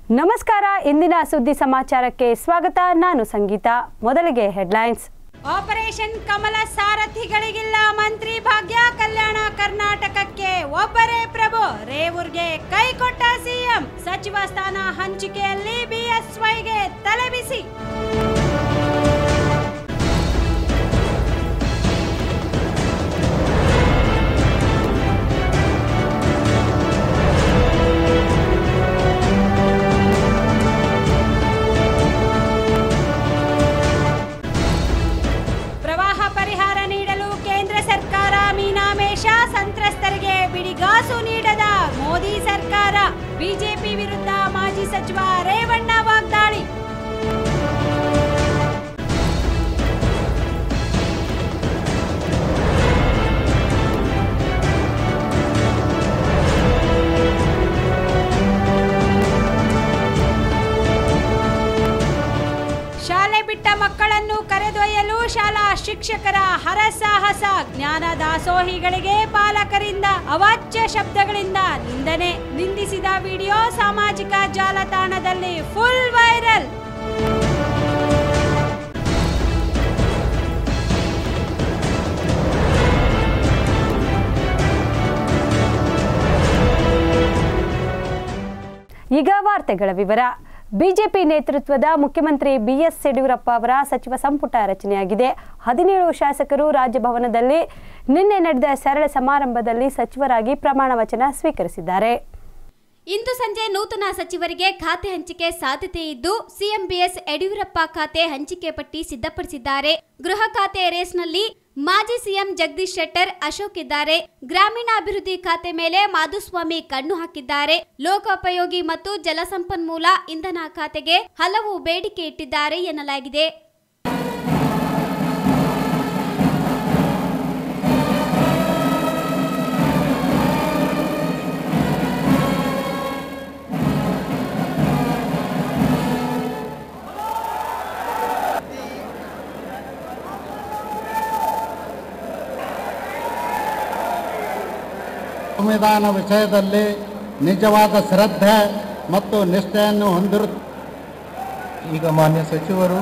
ನಮಸ್ಕಾರ ಇಂದಿನ ಸುದ್ದಿ ಸಮಾಚಾರಕ್ಕೆ ಸ್ವಾಗತ ನಾನು ಸಂಗೀತ ಮೊದಲಿಗೆ ಹೆಡ್ಲೈನ್ಸ್ ಆಪರೇಷನ್ ಕಮಲ ಸಾರಥಿಗಳಿಗಿಲ್ಲ ಮಂತ್ರಿ ಭಾಗ್ಯ ಕಲ್ಯಾಣ ಕರ್ನಾಟಕಕ್ಕೆ ಒಬ್ಬರೇ ಪ್ರಭು ರೇವೂರ್ಗೆ ಕೈ ಕೊಟ್ಟ ಸಿಎಂ ಸಚಿವ ಸ್ಥಾನ ಹಂಚಿಕೆಯಲ್ಲಿ ಬಿಎಸ್ವೈಗೆ ತಲೆಬಿಸಿ ಪ್ರವಾಹ ಪರಿಹಾರ ನೀಡಲು ಕೇಂದ್ರ ಸರ್ಕಾರ ಮೀನಾಮೇಷ ಸಂತ್ರಸ್ತರಿಗೆ ಬಿಡಿಗಾಸು ನೀಡದ ಮೋದಿ ಸರ್ಕಾರ ಬಿಜೆಪಿ ವಿರುದ್ಧ ಮಾಜಿ ಸಚಿವ ರೇವಣ್ಣ ವಾಗ್ದಾಳಿ ಶಾಲೆ ಬಿಟ್ಟ ಮಕ್ಕಳನ್ನು ಕರೆದೊಯ್ಯಲು ಶಾಲಾ ಶಿಕ್ಷಕರ ಹರಸಾಹಸ ಜ್ಞಾನ ದಾಸೋಹಿಗಳಿಗೆ ಪಾಲಕರಿಂದ ಅವಾಚ್ಯ ಶಬ್ದಗಳಿಂದ ನಿಂದನೆ ನಿಂದಿಸಿದ ವಿಡಿಯೋ ಸಾಮಾಜಿಕ ಜಾಲತಾಣದಲ್ಲಿ ಫುಲ್ ವೈರಲ್ ಈಗ ವಾರ್ತೆಗಳ ವಿವರ ಬಿಜೆಪಿ ನೇತೃತ್ವದ ಮುಖ್ಯಮಂತ್ರಿ ಬಿಎಸ್ ಯಡಿಯೂರಪ್ಪ ಅವರ ಸಚಿವ ಸಂಪುಟ ರಚನೆಯಾಗಿದೆ ಹದಿನೇಳು ಶಾಸಕರು ರಾಜಭವನದಲ್ಲಿ ನಿನ್ನೆ ನಡೆದ ಸರಳ ಸಮಾರಂಭದಲ್ಲಿ ಸಚಿವರಾಗಿ ಪ್ರಮಾಣ ವಚನ ಸ್ವೀಕರಿಸಿದ್ದಾರೆ ಇಂದು ಸಂಜೆ ನೂತನ ಸಚಿವರಿಗೆ ಖಾತೆ ಹಂಚಿಕೆ ಸಾಧ್ಯತೆ ಇದ್ದು ಸಿಎಂ ಬಿಎಸ್ ಯಡಿಯೂರಪ್ಪ ಖಾತೆ ಹಂಚಿಕೆ ಪಟ್ಟಿ ಸಿದ್ಧಪಡಿಸಿದ್ದಾರೆ ಗೃಹ ಖಾತೆ ರೇಸ್ನಲ್ಲಿ ಮಾಜಿ ಸಿಎಂ ಜಗದೀಶ್ ಶೆಟ್ಟರ್ ಅಶೋಕ್ ಇದ್ದಾರೆ ಗ್ರಾಮೀಣಾಭಿವೃದ್ಧಿ ಖಾತೆ ಮೇಲೆ ಮಾಧುಸ್ವಾಮಿ ಕಣ್ಣು ಹಾಕಿದ್ದಾರೆ ಲೋಕೋಪಯೋಗಿ ಮತ್ತು ಜಲಸಂಪನ್ಮೂಲ ಇಂಧನ ಖಾತೆಗೆ ಹಲವು ಬೇಡಿಕೆ ಇಟ್ಟಿದ್ದಾರೆ ಎನ್ನಲಾಗಿದೆ ಸಂವಿಧಾನ ವಿಷಯದಲ್ಲಿ ನಿಜವಾದ ಶ್ರದ್ಧೆ ಮತ್ತು ನಿಷ್ಠೆಯನ್ನು ಹೊಂದಿರು ಈಗ ಮಾನ್ಯ ಸಚಿವರು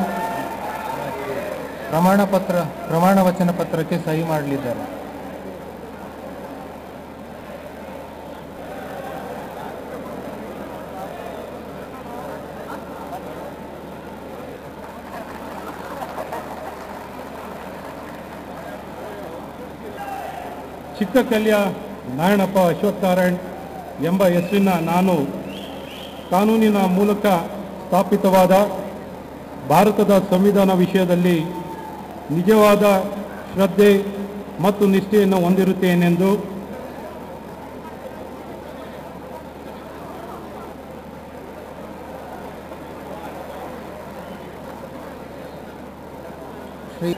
ಪ್ರಮಾಣ ಪತ್ರ ಪ್ರಮಾಣ ವಚನ ಪತ್ರಕ್ಕೆ ಸಹಿ ಮಾಡಲಿದ್ದಾರೆ ಚಿಕ್ಕಕಲ್ಯ ನಾರಾಯಣಪ್ಪ ಅಶ್ವತ್ಥನಾರಾಯಣ್ ಎಂಬ ಹೆಸರಿನ ನಾನು ಕಾನೂನಿನ ಮೂಲಕ ಸ್ಥಾಪಿತವಾದ ಭಾರತದ ಸಂವಿಧಾನ ವಿಷಯದಲ್ಲಿ ನಿಜವಾದ ಶ್ರದ್ಧೆ ಮತ್ತು ನಿಷ್ಠೆಯನ್ನು ಹೊಂದಿರುತ್ತೇನೆಂದು ಶ್ರೀ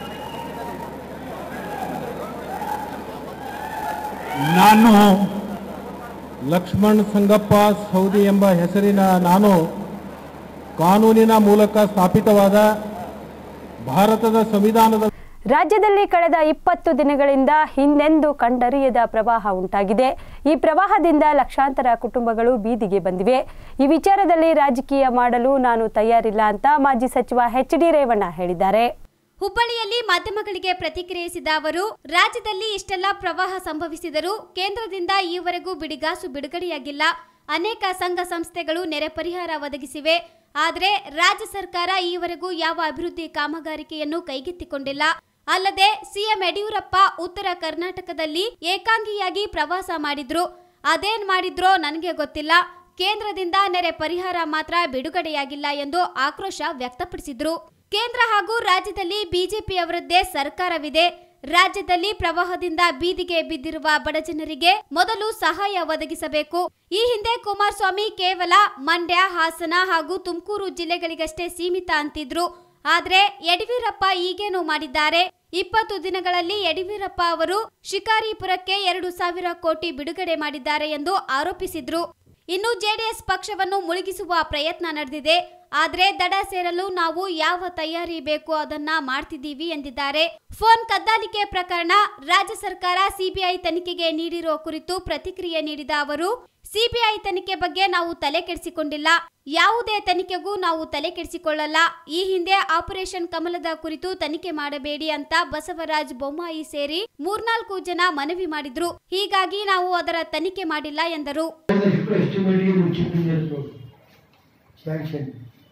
ನಾನು ಲಕ್ಷ್ಮಣ್ ಸಂಗಪ್ಪ ಸೌದಿ ಎಂಬ ಹೆಸರಿನ ನಾನು ಕಾನೂನಿನ ಮೂಲಕ ಸ್ಥಾಪಿತವಾದ ಭಾರತದ ಸಂವಿಧಾನದ ರಾಜ್ಯದಲ್ಲಿ ಕಳೆದ ಇಪ್ಪತ್ತು ದಿನಗಳಿಂದ ಹಿಂದೆಂದೂ ಕಂಡರಿಯದ ಪ್ರವಾಹ ಉಂಟಾಗಿದೆ ಈ ಪ್ರವಾಹದಿಂದ ಲಕ್ಷಾಂತರ ಕುಟುಂಬಗಳು ಬೀದಿಗೆ ಬಂದಿವೆ ಈ ವಿಚಾರದಲ್ಲಿ ರಾಜಕೀಯ ಮಾಡಲು ನಾನು ತಯಾರಿಲ್ಲ ಅಂತ ಮಾಜಿ ಸಚಿವ ಎಚ್ ಡಿ ರೇವಣ್ಣ ಹೇಳಿದ್ದಾರೆ ಹುಬ್ಬಳ್ಳಿಯಲ್ಲಿ ಮಾಧ್ಯಮಗಳಿಗೆ ಪ್ರತಿಕ್ರಿಯಿಸಿದ ಅವರು ರಾಜ್ಯದಲ್ಲಿ ಇಷ್ಟೆಲ್ಲ ಪ್ರವಾಹ ಸಂಭವಿಸಿದರೂ ಕೇಂದ್ರದಿಂದ ಈವರೆಗೂ ಬಿಡಿಗಾಸು ಬಿಡುಗಡೆಯಾಗಿಲ್ಲ ಅನೇಕ ಸಂಘ ಸಂಸ್ಥೆಗಳು ನೆರೆ ಪರಿಹಾರ ಒದಗಿಸಿವೆ ಆದರೆ ರಾಜ್ಯ ಸರ್ಕಾರ ಈವರೆಗೂ ಯಾವ ಅಭಿವೃದ್ಧಿ ಕಾಮಗಾರಿಕೆಯನ್ನು ಕೈಗೆತ್ತಿಕೊಂಡಿಲ್ಲ ಅಲ್ಲದೆ ಸಿಎಂ ಯಡಿಯೂರಪ್ಪ ಉತ್ತರ ಕರ್ನಾಟಕದಲ್ಲಿ ಏಕಾಂಗಿಯಾಗಿ ಪ್ರವಾಸ ಮಾಡಿದ್ರು ಅದೇನ್ ಮಾಡಿದ್ರೋ ನನಗೆ ಗೊತ್ತಿಲ್ಲ ಕೇಂದ್ರದಿಂದ ನೆರೆ ಪರಿಹಾರ ಮಾತ್ರ ಬಿಡುಗಡೆಯಾಗಿಲ್ಲ ಎಂದು ಆಕ್ರೋಶ ವ್ಯಕ್ತಪಡಿಸಿದ್ರು ಕೇಂದ್ರ ಹಾಗೂ ರಾಜ್ಯದಲ್ಲಿ ಬಿಜೆಪಿಯವರದ್ದೇ ಸರ್ಕಾರವಿದೆ ರಾಜ್ಯದಲ್ಲಿ ಪ್ರವಾಹದಿಂದ ಬೀದಿಗೆ ಬಿದ್ದಿರುವ ಬಡಜನರಿಗೆ ಮೊದಲು ಸಹಾಯ ಒದಗಿಸಬೇಕು ಈ ಹಿಂದೆ ಕುಮಾರಸ್ವಾಮಿ ಕೇವಲ ಮಂಡ್ಯ ಹಾಸನ ಹಾಗೂ ತುಮಕೂರು ಜಿಲ್ಲೆಗಳಿಗಷ್ಟೇ ಸೀಮಿತ ಅಂತಿದ್ರು ಆದ್ರೆ ಯಡಿಯೂರಪ್ಪ ಈಗೇನು ಮಾಡಿದ್ದಾರೆ ಇಪ್ಪತ್ತು ದಿನಗಳಲ್ಲಿ ಯಡಿಯೂರಪ್ಪ ಅವರು ಶಿಕಾರಿಪುರಕ್ಕೆ ಎರಡು ಸಾವಿರ ಕೋಟಿ ಬಿಡುಗಡೆ ಮಾಡಿದ್ದಾರೆ ಎಂದು ಆರೋಪಿಸಿದ್ರು ಇನ್ನು ಜೆಡಿಎಸ್ ಪಕ್ಷವನ್ನು ಮುಳುಗಿಸುವ ಪ್ರಯತ್ನ ನಡೆದಿದೆ ಆದ್ರೆ ದಡ ಸೇರಲು ನಾವು ಯಾವ ತಯಾರಿ ಬೇಕು ಅದನ್ನ ಮಾಡ್ತಿದ್ದೀವಿ ಎಂದಿದ್ದಾರೆ ಫೋನ್ ಕದ್ದಾಲಿಕೆ ಪ್ರಕರಣ ರಾಜ್ಯ ಸರ್ಕಾರ ಸಿಬಿಐ ತನಿಖೆಗೆ ನೀಡಿರೋ ಕುರಿತು ಪ್ರತಿಕ್ರಿಯೆ ನೀಡಿದ ಅವರು ಸಿಬಿಐ ತನಿಖೆ ಬಗ್ಗೆ ನಾವು ತಲೆ ಕೆಡಿಸಿಕೊಂಡಿಲ್ಲ ಯಾವುದೇ ತನಿಖೆಗೂ ನಾವು ತಲೆ ಕೆಡಿಸಿಕೊಳ್ಳಲ್ಲ ಈ ಹಿಂದೆ ಆಪರೇಷನ್ ಕಮಲದ ಕುರಿತು ತನಿಖೆ ಮಾಡಬೇಡಿ ಅಂತ ಬಸವರಾಜ್ ಬೊಮ್ಮಾಯಿ ಸೇರಿ ಮೂರ್ನಾಲ್ಕು ಜನ ಮನವಿ ಮಾಡಿದ್ರು ಹೀಗಾಗಿ ನಾವು ಅದರ ತನಿಖೆ ಮಾಡಿಲ್ಲ ಎಂದರು ಎಸ್ಟಿಮೇಟ್ಗೆ ಮುಚ್ಚಿಟ್ಟಿದ್ದಾರೆ ಸ್ಯಾಂಕ್ಷನ್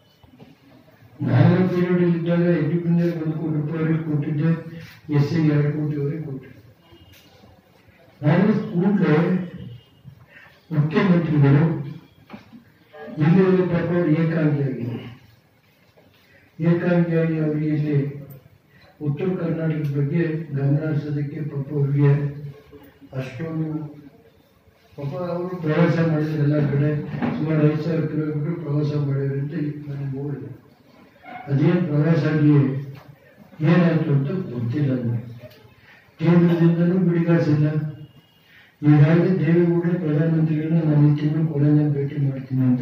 ನಾನು ಪೀರಿಯಡ್ ಇದ್ದಾಗ ಇಂಡಿಪೆಂಡೆಂಟ್ ಒಂದು ಕೋಟಿ ರೂಪಾಯಿ ಕೊಟ್ಟಿದ್ದೆ ಎಸ್ ಸಿ ಎರಡು ಕೋಟಿವರೆಗೆ ಕೊಟ್ಟೆ ನಾನು ಕೂಡಲೇ ಮುಖ್ಯಮಂತ್ರಿಗಳು ಇಲ್ಲಿ ಪಾಪ ಏಕಾಂಗಿಯಾಗಿದೆ ಏಕಾಂಗಿಯಾಗಿ ಅವರಿಗೆ ಇಲ್ಲಿ ಉತ್ತರ ಕರ್ನಾಟಕದ ಬಗ್ಗೆ ಗಮನ ಹರಿಸೋದಕ್ಕೆ ಪಾಪ ಅವರಿಗೆ ಅಷ್ಟೊಂದು ಪಾಪ ಅವರು ಪ್ರವಾಸ ಮಾಡಿದ್ರು ಎಲ್ಲ ಕಡೆ ಸುಮಾರು ಐದು ಸಾವಿರ ಕಿಲೋಮೀಟರ್ ಪ್ರವಾಸ ಮಾಡಿದ್ರು ಅಂತ ನನಗೆ ನೋಡಿದೆ ಅದೇನು ಪ್ರವಾಸ ಆಗಿ ಏನಾಯ್ತು ಅಂತ ಗೊತ್ತಿಲ್ಲ ನನಗೆ ಕೇಂದ್ರದಿಂದನೂ ಬಿಡಿಗಾಸಿಲ್ಲ ಹೀಗಾಗಿ ದೇವೇಗೌಡ ಪ್ರಧಾನಮಂತ್ರಿಗಳನ್ನ ನಾನು ಈ ತಿಂಗಳು ಕೊನೆಯ ಭೇಟಿ ಮಾಡ್ತೀನಿ ಅಂತ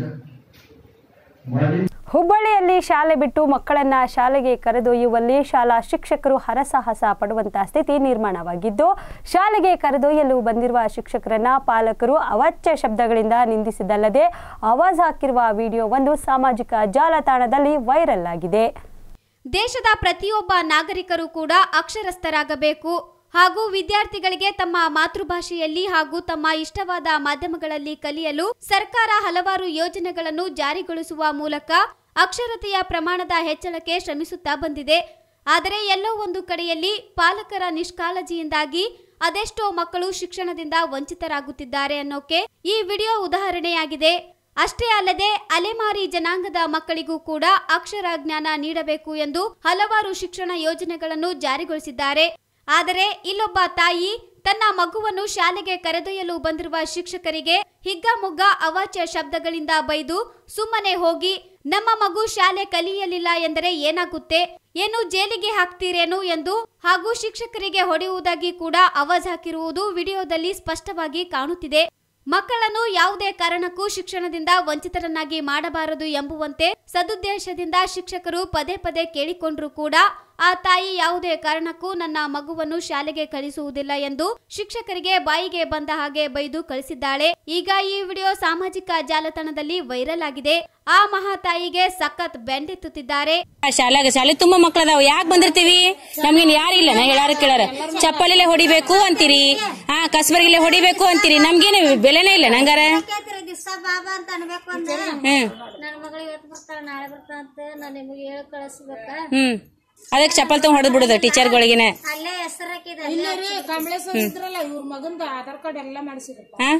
ಮಾಡಿ ಹುಬ್ಬಳ್ಳಿಯಲ್ಲಿ ಶಾಲೆ ಬಿಟ್ಟು ಮಕ್ಕಳನ್ನ ಶಾಲೆಗೆ ಕರೆದೊಯ್ಯುವಲ್ಲಿ ಶಾಲಾ ಶಿಕ್ಷಕರು ಹರಸಾಹಸ ಪಡುವಂತಹ ಸ್ಥಿತಿ ನಿರ್ಮಾಣವಾಗಿದ್ದು ಶಾಲೆಗೆ ಕರೆದೊಯ್ಯಲು ಬಂದಿರುವ ಶಿಕ್ಷಕರನ್ನ ಪಾಲಕರು ಅವಾಚ್ಯ ಶಬ್ದಗಳಿಂದ ನಿಂದಿಸಿದ್ದಲ್ಲದೆ ಆವಾಜ್ ಹಾಕಿರುವ ವಿಡಿಯೋವೊಂದು ಸಾಮಾಜಿಕ ಜಾಲತಾಣದಲ್ಲಿ ವೈರಲ್ ಆಗಿದೆ ದೇಶದ ಪ್ರತಿಯೊಬ್ಬ ನಾಗರಿಕರು ಕೂಡ ಅಕ್ಷರಸ್ಥರಾಗಬೇಕು ಹಾಗೂ ವಿದ್ಯಾರ್ಥಿಗಳಿಗೆ ತಮ್ಮ ಮಾತೃಭಾಷೆಯಲ್ಲಿ ಹಾಗೂ ತಮ್ಮ ಇಷ್ಟವಾದ ಮಾಧ್ಯಮಗಳಲ್ಲಿ ಕಲಿಯಲು ಸರ್ಕಾರ ಹಲವಾರು ಯೋಜನೆಗಳನ್ನು ಜಾರಿಗೊಳಿಸುವ ಮೂಲಕ ಅಕ್ಷರತೆಯ ಪ್ರಮಾಣದ ಹೆಚ್ಚಳಕ್ಕೆ ಶ್ರಮಿಸುತ್ತಾ ಬಂದಿದೆ ಆದರೆ ಎಲ್ಲೋ ಒಂದು ಕಡೆಯಲ್ಲಿ ಪಾಲಕರ ನಿಷ್ಕಾಳಜಿಯಿಂದಾಗಿ ಅದೆಷ್ಟೋ ಮಕ್ಕಳು ಶಿಕ್ಷಣದಿಂದ ವಂಚಿತರಾಗುತ್ತಿದ್ದಾರೆ ಅನ್ನೋಕೆ ಈ ವಿಡಿಯೋ ಉದಾಹರಣೆಯಾಗಿದೆ ಅಷ್ಟೇ ಅಲ್ಲದೆ ಅಲೆಮಾರಿ ಜನಾಂಗದ ಮಕ್ಕಳಿಗೂ ಕೂಡ ಅಕ್ಷರ ಜ್ಞಾನ ನೀಡಬೇಕು ಎಂದು ಹಲವಾರು ಶಿಕ್ಷಣ ಯೋಜನೆಗಳನ್ನು ಜಾರಿಗೊಳಿಸಿದ್ದಾರೆ ಆದರೆ ಇಲ್ಲೊಬ್ಬ ತಾಯಿ ತನ್ನ ಮಗುವನ್ನು ಶಾಲೆಗೆ ಕರೆದೊಯ್ಯಲು ಬಂದಿರುವ ಶಿಕ್ಷಕರಿಗೆ ಹಿಗ್ಗಾಮುಗ್ಗ ಅವಾಚ್ಯ ಶಬ್ದಗಳಿಂದ ಬೈದು ಸುಮ್ಮನೆ ಹೋಗಿ ನಮ್ಮ ಮಗು ಶಾಲೆ ಕಲಿಯಲಿಲ್ಲ ಎಂದರೆ ಏನಾಗುತ್ತೆ ಏನು ಜೈಲಿಗೆ ಹಾಕ್ತೀರೇನು ಎಂದು ಹಾಗೂ ಶಿಕ್ಷಕರಿಗೆ ಹೊಡೆಯುವುದಾಗಿ ಕೂಡ ಆವಾಜ್ ಹಾಕಿರುವುದು ವಿಡಿಯೋದಲ್ಲಿ ಸ್ಪಷ್ಟವಾಗಿ ಕಾಣುತ್ತಿದೆ ಮಕ್ಕಳನ್ನು ಯಾವುದೇ ಕಾರಣಕ್ಕೂ ಶಿಕ್ಷಣದಿಂದ ವಂಚಿತರನ್ನಾಗಿ ಮಾಡಬಾರದು ಎಂಬುವಂತೆ ಸದುದ್ದೇಶದಿಂದ ಶಿಕ್ಷಕರು ಪದೇ ಪದೇ ಕೇಳಿಕೊಂಡ್ರು ಕೂಡ ಆ ತಾಯಿ ಯಾವುದೇ ಕಾರಣಕ್ಕೂ ನನ್ನ ಮಗುವನ್ನು ಶಾಲೆಗೆ ಕಳಿಸುವುದಿಲ್ಲ ಎಂದು ಶಿಕ್ಷಕರಿಗೆ ಬಾಯಿಗೆ ಬಂದ ಹಾಗೆ ಬೈದು ಕಳಿಸಿದ್ದಾಳೆ ಈಗ ಈ ವಿಡಿಯೋ ಸಾಮಾಜಿಕ ಜಾಲತಾಣದಲ್ಲಿ ವೈರಲ್ ಆಗಿದೆ ಆ ಮಹಾತಾಯಿಗೆ ಸಖತ್ ಬೆಂಡೆತ್ತುತ್ತಿದ್ದಾರೆ ಶಾಲೆಗೆ ಶಾಲೆ ತುಂಬಾ ಮಕ್ಳದಾವ ಯಾಕೆ ಬಂದಿರ್ತೀವಿ ನಮ್ಗೇನ್ ಯಾರಿಲ್ಲ ನಾ ಹೇಳಾರ ಕೇಳಾರ ಚಪ್ಪಲಿಲೆ ಹೊಡಿಬೇಕು ಅಂತೀರಿ ಹಾ ಕಸ್ಬರ್ಗಿಲೆ ಹೊಡಿಬೇಕು ಅಂತೀರಿ ನಮ್ಗೇನು ಬೆಲೆನೇ ಇಲ್ಲ ನಂಗಾರ ದಿವಸ ಬಾಬಾ ಅಂತ ಅನ್ಬೇಕು ಅಂದ್ರೆ ಹ್ಮ್ ನನ್ ಮಗಳು ಇವತ್ತು ಬರ್ತಾಳ ನಾಳೆ ಬರ್ತಾಳ ಅಂತ ನಾ ನಿಮಗೆ ಹೇಳಿ ಕಳಿಸ್ಬೇಕ ಹ್ಮ್ ಅದಕ್ಕೆ ಚಪ್ಪಲ್ ತಗೊಂಡ್ ಹೊಡೆದ್ ಬಿಡುದು ಟೀಚರ್ಗಳಿಗೆನೆ ಅಲ್ಲೇ ಹೆಸರು ಹಾಕಿದ ಕಮಲೇಶ್ವರ ಇದ್ರಲ್ಲ ಇವ್ರ ಮಗಂದ ಆಧಾರ್ ಕಾರ್ಡ್ ಎಲ್ಲ ಮಾಡಿಸಿರಪ್ಪ ಹಾ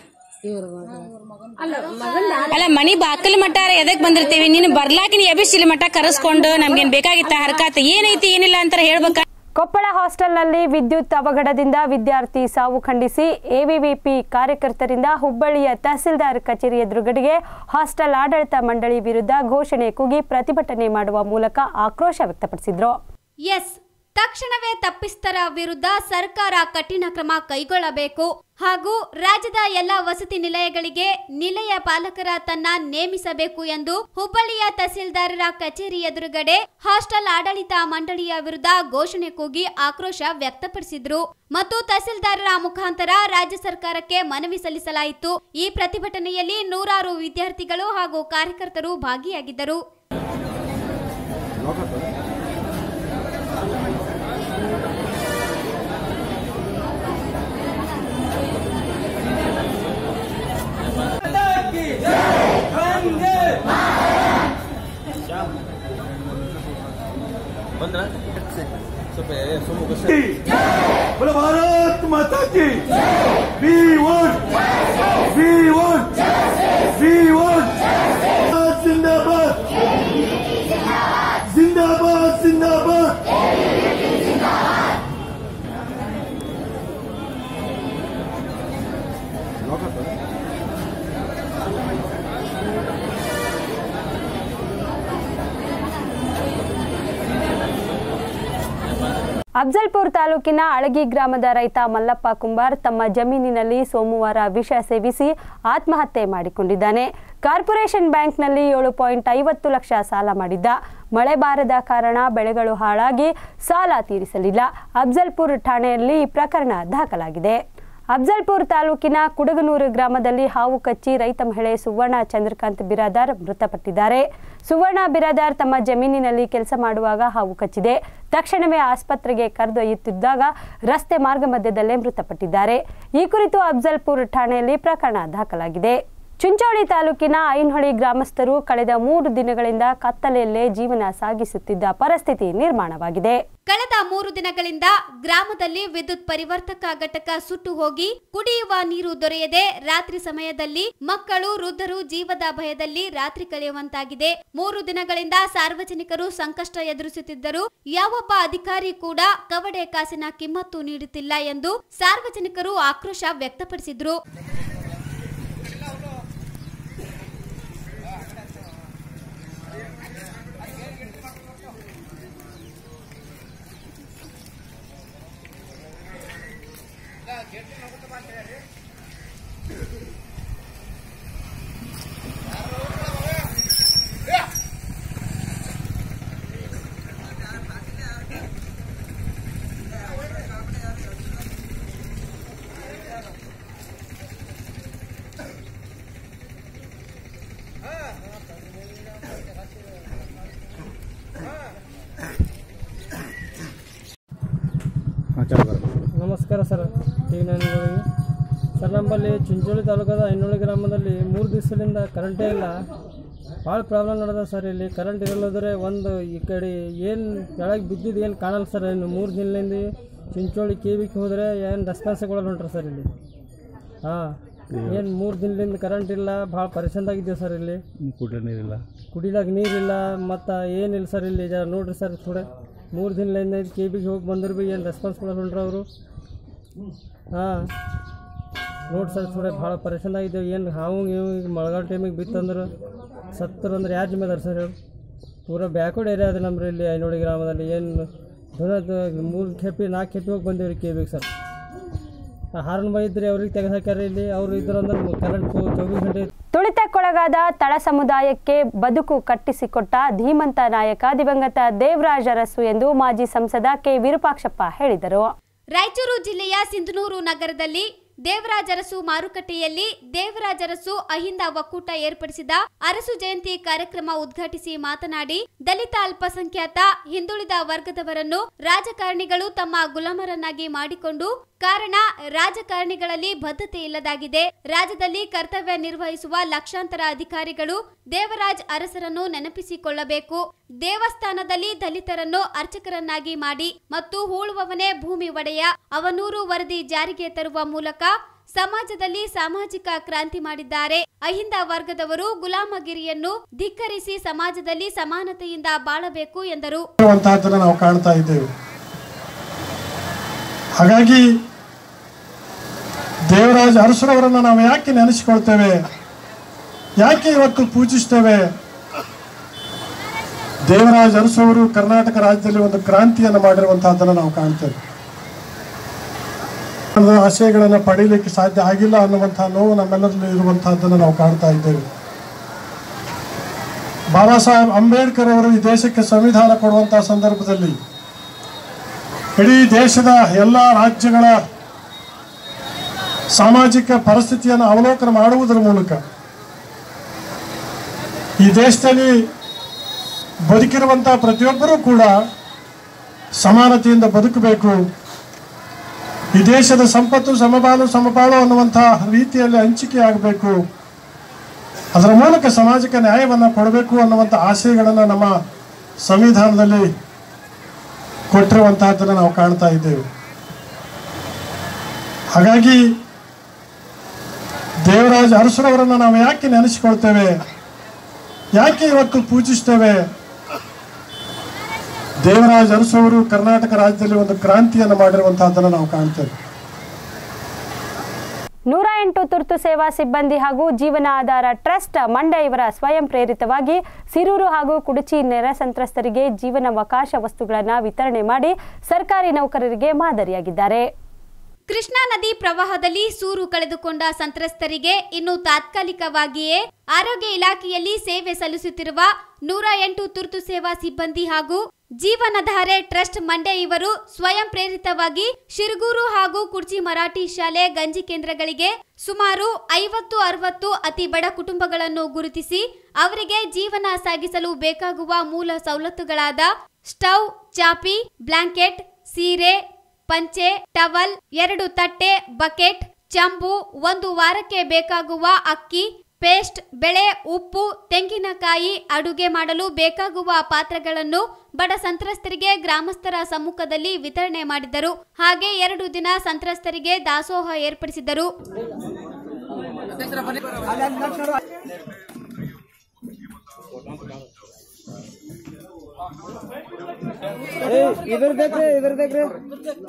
ಅಲ್ಲ ಮನಿ ಬಾಕಲ್ ಮಟ್ಟ ಎದಕ್ ಬಂದಿರ್ತೀವಿ ನೀನು ಬರ್ಲಾಕಿನ ಎಬಿಸಿಲಿ ಮಟ್ಟ ಕರೆಸ್ಕೊಂಡು ನಮ್ಗೇನ್ ಬೇಕಾಗಿತ್ತ ಹರ್ಕಾತ ಏನೈತಿ ಏನಿಲ್ಲ ಅಂತ ಹೇಳ್ಬೇಕ ಕೊಪ್ಪಳ ಹಾಸ್ಟೆಲ್ನಲ್ಲಿ ವಿದ್ಯುತ್ ಅವಘಡದಿಂದ ವಿದ್ಯಾರ್ಥಿ ಸಾವು ಖಂಡಿಸಿ ಎವಿವಿಪಿ ಕಾರ್ಯಕರ್ತರಿಂದ ಹುಬ್ಬಳ್ಳಿಯ ತಹಸೀಲ್ದಾರ್ ಕಚೇರಿ ಎದುರುಗಡೆಗೆ ಹಾಸ್ಟೆಲ್ ಆಡಳಿತ ಮಂಡಳಿ ವಿರುದ್ಧ ಘೋಷಣೆ ಕೂಗಿ ಪ್ರತಿಭಟನೆ ಮಾಡುವ ಮೂಲಕ ಆಕ್ರೋಶ ವ್ಯಕ್ತಪಡಿಸಿದ್ರು ಎಸ್ ತಕ್ಷಣವೇ ತಪ್ಪಿಸ್ತರ ವಿರುದ್ಧ ಸರ್ಕಾರ ಕಠಿಣ ಕ್ರಮ ಕೈಗೊಳ್ಳಬೇಕು ಹಾಗೂ ರಾಜ್ಯದ ಎಲ್ಲ ವಸತಿ ನಿಲಯಗಳಿಗೆ ನಿಲಯ ಪಾಲಕರ ತನ್ನ ನೇಮಿಸಬೇಕು ಎಂದು ಹುಬ್ಬಳ್ಳಿಯ ತಹಸೀಲ್ದಾರರ ಕಚೇರಿ ಎದುರುಗಡೆ ಹಾಸ್ಟೆಲ್ ಆಡಳಿತ ಮಂಡಳಿಯ ವಿರುದ್ಧ ಘೋಷಣೆ ಕೂಗಿ ಆಕ್ರೋಶ ವ್ಯಕ್ತಪಡಿಸಿದ್ರು ಮತ್ತು ತಹಸೀಲ್ದಾರರ ಮುಖಾಂತರ ರಾಜ್ಯ ಸರ್ಕಾರಕ್ಕೆ ಮನವಿ ಸಲ್ಲಿಸಲಾಯಿತು ಈ ಪ್ರತಿಭಟನೆಯಲ್ಲಿ ನೂರಾರು ವಿದ್ಯಾರ್ಥಿಗಳು ಹಾಗೂ ಕಾರ್ಯಕರ್ತರು ಭಾಗಿಯಾಗಿದ್ದರು बोलो भारत माता की V one V one V one जिंदाबाद जिंदाबाद जिंदाबाद ಅಫ್ಜಲ್ಪುರ್ ತಾಲೂಕಿನ ಅಳಗಿ ಗ್ರಾಮದ ರೈತ ಮಲ್ಲಪ್ಪ ಕುಂಬಾರ್ ತಮ್ಮ ಜಮೀನಿನಲ್ಲಿ ಸೋಮವಾರ ವಿಷ ಸೇವಿಸಿ ಆತ್ಮಹತ್ಯೆ ಮಾಡಿಕೊಂಡಿದ್ದಾನೆ ಕಾರ್ಪೊರೇಷನ್ ಬ್ಯಾಂಕ್ನಲ್ಲಿ ಏಳು ಪಾಯಿಂಟ್ ಐವತ್ತು ಲಕ್ಷ ಸಾಲ ಮಾಡಿದ್ದ ಮಳೆ ಬಾರದ ಕಾರಣ ಬೆಳೆಗಳು ಹಾಳಾಗಿ ಸಾಲ ತೀರಿಸಲಿಲ್ಲ ಅಫ್ಜಲ್ಪುರ್ ಠಾಣೆಯಲ್ಲಿ ಈ ಪ್ರಕರಣ ದಾಖಲಾಗಿದೆ ಅಫ್ಜಲ್ಪುರ್ ತಾಲೂಕಿನ ಕುಡಗನೂರು ಗ್ರಾಮದಲ್ಲಿ ಹಾವು ಕಚ್ಚಿ ರೈತ ಮಹಿಳೆ ಸುವರ್ಣ ಚಂದ್ರಕಾಂತ್ ಬಿರಾದಾರ್ ಮೃತಪಟ್ಟಿದ್ದಾರೆ ಸುವರ್ಣ ಬಿರಾದಾರ್ ತಮ್ಮ ಜಮೀನಿನಲ್ಲಿ ಕೆಲಸ ಮಾಡುವಾಗ ಹಾವು ಕಚ್ಚಿದೆ ತಕ್ಷಣವೇ ಆಸ್ಪತ್ರೆಗೆ ಕರೆದೊಯ್ಯುತ್ತಿದ್ದಾಗ ರಸ್ತೆ ಮಾರ್ಗ ಮಧ್ಯದಲ್ಲೇ ಮೃತಪಟ್ಟಿದ್ದಾರೆ ಈ ಕುರಿತು ಅಫ್ಜಲ್ಪುರ್ ಠಾಣೆಯಲ್ಲಿ ಪ್ರಕರಣ ದಾಖಲಾಗಿದೆ ಚುಂಚೋಳಿ ತಾಲೂಕಿನ ಐನ್ಹೊಳಿ ಗ್ರಾಮಸ್ಥರು ಕಳೆದ ಮೂರು ದಿನಗಳಿಂದ ಕತ್ತಲೆಯಲ್ಲೇ ಜೀವನ ಸಾಗಿಸುತ್ತಿದ್ದ ಪರಿಸ್ಥಿತಿ ನಿರ್ಮಾಣವಾಗಿದೆ ಕಳೆದ ಮೂರು ದಿನಗಳಿಂದ ಗ್ರಾಮದಲ್ಲಿ ವಿದ್ಯುತ್ ಪರಿವರ್ತಕ ಘಟಕ ಸುಟ್ಟು ಹೋಗಿ ಕುಡಿಯುವ ನೀರು ದೊರೆಯದೆ ರಾತ್ರಿ ಸಮಯದಲ್ಲಿ ಮಕ್ಕಳು ವೃದ್ಧರು ಜೀವದ ಭಯದಲ್ಲಿ ರಾತ್ರಿ ಕಳೆಯುವಂತಾಗಿದೆ ಮೂರು ದಿನಗಳಿಂದ ಸಾರ್ವಜನಿಕರು ಸಂಕಷ್ಟ ಎದುರಿಸುತ್ತಿದ್ದರು ಯಾವೊಬ್ಬ ಅಧಿಕಾರಿ ಕೂಡ ಕವಡೆ ಕಾಸಿನ ಕಿಮ್ಮತ್ತು ನೀಡುತ್ತಿಲ್ಲ ಎಂದು ಸಾರ್ವಜನಿಕರು ಆಕ್ರೋಶ ವ್ಯಕ್ತಪಡಿಸಿದ್ರು ನಮಸ್ಕಾರ ಸರ್ ಈಗ ನಾನು ಸರ್ ನಮ್ಮಲ್ಲಿ ಚಿಂಚೋಳಿ ತಾಲೂಕದ ಐನೋಳಿ ಗ್ರಾಮದಲ್ಲಿ ಮೂರು ದಿವಸದಿಂದ ಕರೆಂಟೇ ಇಲ್ಲ ಭಾಳ ಪ್ರಾಬ್ಲಮ್ ನಡೆದ ಸರ್ ಇಲ್ಲಿ ಕರೆಂಟ್ ಇರಲ್ಲದ್ರೆ ಒಂದು ಈ ಕಡೆ ಏನು ಕೆಳಗೆ ಬಿದ್ದಿದ್ದು ಏನು ಕಾಣಲ್ಲ ಸರ್ ಇನ್ನು ಮೂರು ದಿನದಿಂದ ಚಿಂಚೋಳಿ ಕೆ ವಿಗೆ ಹೋದರೆ ಏನು ರೆಸ್ಪಾನ್ಸ್ ಕೊಡಲ್ಲ ಹೊಂಟ್ರಿ ಸರ್ ಇಲ್ಲಿ ಹಾಂ ಏನು ಮೂರು ದಿನದಿಂದ ಕರೆಂಟ್ ಇಲ್ಲ ಭಾಳ ಪರಿಶಾಂತಾಗಿದ್ದೇವೆ ಸರ್ ಇಲ್ಲಿ ಕುಡಿಯೋ ನೀರಿಲ್ಲ ಕುಡಿಲಾಕ ನೀರಿಲ್ಲ ಮತ್ತು ಏನಿಲ್ಲ ಸರ್ ಇಲ್ಲಿ ಜರ ನೋಡ್ರಿ ಸರ್ ಥೋಡೆ ಮೂರು ದಿನದಿಂದ ಕೆ ಬಿಗೆ ಹೋಗಿ ಬಂದ್ರೆ ಭೀ ಏನು ರೆಸ್ಪಾನ್ಸ್ ಕೊಡಲ್ಲ ಹೊಂಟ್ರಿ ಅವರು ಹಾಂ ನೋಡಿ ಸರ್ ಥೋಡೆ ಭಾಳ ಪರೇಶಾನ್ ಆಗಿದ್ದೇವೆ ಏನು ಹಾವು ಗೀವು ಈಗ ಮಳೆಗಾಲ ಟೈಮಿಗೆ ಬಿತ್ತಂದ್ರೆ ಸತ್ತರು ಅಂದ್ರೆ ಯಾರು ಜಿಮ್ಮೆದಾರ ಸರ್ ಹೇಳು ಪೂರ ಬ್ಯಾಕ್ವರ್ಡ್ ಏರಿಯಾ ಅದು ನಮ್ರಿ ಇಲ್ಲಿ ಐನೋಳಿ ಗ್ರಾಮದಲ್ಲಿ ಏನು ದಿನದ ಮೂರು ಕೆಪಿ ನಾಲ್ಕು ಕೆಪಿ ಹೋಗಿ ಬಂದೇವ್ರಿ ಕೆ ಬಿಗೆ ಸರ್ ಹಾರನ್ ಬೈದ್ರಿ ಅವ್ರಿಗೆ ತೆಗೆದು ಹಾಕ್ಯಾರ ಇಲ್ಲಿ ಅವ್ರು ಇದ್ರ ಅಂದ್ರೆ ಕರೆಂಟ್ ಚೌಬೀಸ್ ಗಂಟೆ ತುಳಿತಕ್ಕೊಳಗಾದ ತಳ ಸಮುದಾಯಕ್ಕೆ ಬದುಕು ಕಟ್ಟಿಸಿಕೊಟ್ಟ ಧೀಮಂತ ನಾಯಕ ದಿವಂಗತ ದೇವರಾಜ ಅರಸು ಎಂದು ಮಾಜಿ ಸಂಸದ ಕೆ ವಿರೂಪಾಕ್ಷಪ್ಪ ಹೇಳಿದರು ರಾಯಚೂರು ಜಿಲ್ಲೆಯ ಸಿಂಧನೂರು ನಗರದಲ್ಲಿ ದೇವರಾಜರಸು ಮಾರುಕಟ್ಟೆಯಲ್ಲಿ ದೇವರಾಜರಸು ಅಹಿಂದ ಒಕ್ಕೂಟ ಏರ್ಪಡಿಸಿದ ಅರಸು ಜಯಂತಿ ಕಾರ್ಯಕ್ರಮ ಉದ್ಘಾಟಿಸಿ ಮಾತನಾಡಿ ದಲಿತ ಅಲ್ಪಸಂಖ್ಯಾತ ಹಿಂದುಳಿದ ವರ್ಗದವರನ್ನು ರಾಜಕಾರಣಿಗಳು ತಮ್ಮ ಗುಲಾಮರನ್ನಾಗಿ ಮಾಡಿಕೊಂಡು ಕಾರಣ ರಾಜಕಾರಣಿಗಳಲ್ಲಿ ಬದ್ಧತೆ ಇಲ್ಲದಾಗಿದೆ ರಾಜ್ಯದಲ್ಲಿ ಕರ್ತವ್ಯ ನಿರ್ವಹಿಸುವ ಲಕ್ಷಾಂತರ ಅಧಿಕಾರಿಗಳು ದೇವರಾಜ್ ಅರಸರನ್ನು ನೆನಪಿಸಿಕೊಳ್ಳಬೇಕು ದೇವಸ್ಥಾನದಲ್ಲಿ ದಲಿತರನ್ನು ಅರ್ಚಕರನ್ನಾಗಿ ಮಾಡಿ ಮತ್ತು ಹೂಳುವವನೇ ಭೂಮಿ ಒಡೆಯ ಅವನೂರು ವರದಿ ಜಾರಿಗೆ ತರುವ ಮೂಲಕ ಸಮಾಜದಲ್ಲಿ ಸಾಮಾಜಿಕ ಕ್ರಾಂತಿ ಮಾಡಿದ್ದಾರೆ ಅಹಿಂದ ವರ್ಗದವರು ಗುಲಾಮಗಿರಿಯನ್ನು ಧಿಕ್ಕರಿಸಿ ಸಮಾಜದಲ್ಲಿ ಸಮಾನತೆಯಿಂದ ಬಾಳಬೇಕು ಎಂದರು ಇರುವಂತಹದ್ದನ್ನು ನಾವು ಕಾಣ್ತಾ ಇದ್ದೇವೆ ಹಾಗಾಗಿ ದೇವರಾಜ ಅರಸರವರನ್ನು ನಾವು ಯಾಕೆ ನೆನೆಸಿಕೊಳ್ತೇವೆ ಯಾಕೆ ಇವತ್ತು ಪೂಜಿಸ್ತೇವೆ ದೇವರಾಜ ಅರಸವರು ಕರ್ನಾಟಕ ರಾಜ್ಯದಲ್ಲಿ ಒಂದು ಕ್ರಾಂತಿಯನ್ನು ಮಾಡಿರುವಂತಹದ್ದನ್ನು ನಾವು ಕಾಣ್ತೇವೆ ನಮ್ಮ ಆಶಯಗಳನ್ನು ಪಡೀಲಿಕ್ಕೆ ಸಾಧ್ಯ ಆಗಿಲ್ಲ ಅನ್ನುವಂತಹ ನೋವು ನಮ್ಮೆಲ್ಲರಲ್ಲಿ ಇರುವಂತಹದ್ದನ್ನು ನಾವು ಕಾಣ್ತಾ ಇದ್ದೇವೆ ಬಾಬಾ ಸಾಹೇಬ್ ಅಂಬೇಡ್ಕರ್ ಅವರು ಈ ದೇಶಕ್ಕೆ ಸಂವಿಧಾನ ಕೊಡುವಂತಹ ಸಂದರ್ಭದಲ್ಲಿ ಇಡೀ ದೇಶದ ಎಲ್ಲ ರಾಜ್ಯಗಳ ಸಾಮಾಜಿಕ ಪರಿಸ್ಥಿತಿಯನ್ನು ಅವಲೋಕನ ಮಾಡುವುದರ ಮೂಲಕ ಈ ದೇಶದಲ್ಲಿ ಬದುಕಿರುವಂತಹ ಪ್ರತಿಯೊಬ್ಬರೂ ಕೂಡ ಸಮಾನತೆಯಿಂದ ಬದುಕಬೇಕು ಈ ದೇಶದ ಸಂಪತ್ತು ಸಮಪಾಲು ಸಮಪಾಲು ಅನ್ನುವಂತಹ ರೀತಿಯಲ್ಲಿ ಹಂಚಿಕೆ ಆಗಬೇಕು ಅದರ ಮೂಲಕ ಸಮಾಜಕ್ಕೆ ನ್ಯಾಯವನ್ನು ಕೊಡಬೇಕು ಅನ್ನುವಂಥ ಆಶಯಗಳನ್ನು ನಮ್ಮ ಸಂವಿಧಾನದಲ್ಲಿ ಕೊಟ್ಟಿರುವಂತಹದ್ದನ್ನು ನಾವು ಕಾಣ್ತಾ ಇದ್ದೇವೆ ಹಾಗಾಗಿ ದೇವರಾಜ ಅರಸರವರನ್ನು ನಾವು ಯಾಕೆ ನೆನೆಸಿಕೊಳ್ತೇವೆ ಯಾಕೆ ಇವತ್ತು ಪೂಜಿಸ್ತೇವೆ ದೇವರಾಜ ಅರಸವರು ಕರ್ನಾಟಕ ರಾಜ್ಯದಲ್ಲಿ ಒಂದು ಕ್ರಾಂತಿಯನ್ನು ಮಾಡಿರುವಂತಹದ್ದನ್ನು ನಾವು ಕಾಣ್ತೇವೆ ನೂರ ಎಂಟು ತುರ್ತು ಸೇವಾ ಸಿಬ್ಬಂದಿ ಹಾಗೂ ಜೀವನ ಆಧಾರ ಟ್ರಸ್ಟ್ ಮಂಡ್ಯ ಇವರ ಸ್ವಯಂ ಪ್ರೇರಿತವಾಗಿ ಸಿರೂರು ಹಾಗೂ ಕುಡಚಿ ನೆರೆ ಸಂತ್ರಸ್ತರಿಗೆ ಜೀವನಾವಕಾಶ ವಸ್ತುಗಳನ್ನು ವಿತರಣೆ ಮಾಡಿ ಸರ್ಕಾರಿ ನೌಕರರಿಗೆ ಮಾದರಿಯಾಗಿದ್ದಾರೆ ಕೃಷ್ಣಾ ನದಿ ಪ್ರವಾಹದಲ್ಲಿ ಸೂರು ಕಳೆದುಕೊಂಡ ಸಂತ್ರಸ್ತರಿಗೆ ಇನ್ನು ತಾತ್ಕಾಲಿಕವಾಗಿಯೇ ಆರೋಗ್ಯ ಇಲಾಖೆಯಲ್ಲಿ ಸೇವೆ ಸಲ್ಲಿಸುತ್ತಿರುವ ನೂರ ಎಂಟು ತುರ್ತು ಸೇವಾ ಸಿಬ್ಬಂದಿ ಹಾಗೂ ಜೀವನಧಾರೆ ಟ್ರಸ್ಟ್ ಮಂಡ್ಯ ಇವರು ಸ್ವಯಂ ಪ್ರೇರಿತವಾಗಿ ಶಿರಗೂರು ಹಾಗೂ ಕುರ್ಚಿ ಮರಾಠಿ ಶಾಲೆ ಗಂಜಿ ಕೇಂದ್ರಗಳಿಗೆ ಸುಮಾರು ಐವತ್ತು ಅರವತ್ತು ಅತಿ ಬಡ ಕುಟುಂಬಗಳನ್ನು ಗುರುತಿಸಿ ಅವರಿಗೆ ಜೀವನ ಸಾಗಿಸಲು ಬೇಕಾಗುವ ಮೂಲ ಸವಲತ್ತುಗಳಾದ ಸ್ಟವ್ ಚಾಪಿ ಬ್ಲಾಂಕೆಟ್ ಸೀರೆ ಪಂಚೆ ಟವಲ್ ಎರಡು ತಟ್ಟೆ ಬಕೆಟ್ ಚಂಬು ಒಂದು ವಾರಕ್ಕೆ ಬೇಕಾಗುವ ಅಕ್ಕಿ ಪೇಸ್ಟ್ ಬೆಳೆ ಉಪ್ಪು ತೆಂಗಿನಕಾಯಿ ಅಡುಗೆ ಮಾಡಲು ಬೇಕಾಗುವ ಪಾತ್ರಗಳನ್ನು ಬಡ ಸಂತ್ರಸ್ತರಿಗೆ ಗ್ರಾಮಸ್ಥರ ಸಮ್ಮುಖದಲ್ಲಿ ವಿತರಣೆ ಮಾಡಿದರು ಹಾಗೆ ಎರಡು ದಿನ ಸಂತ್ರಸ್ತರಿಗೆ ದಾಸೋಹ ಏರ್ಪಡಿಸಿದರು इधर देख रहे इधर देख रहे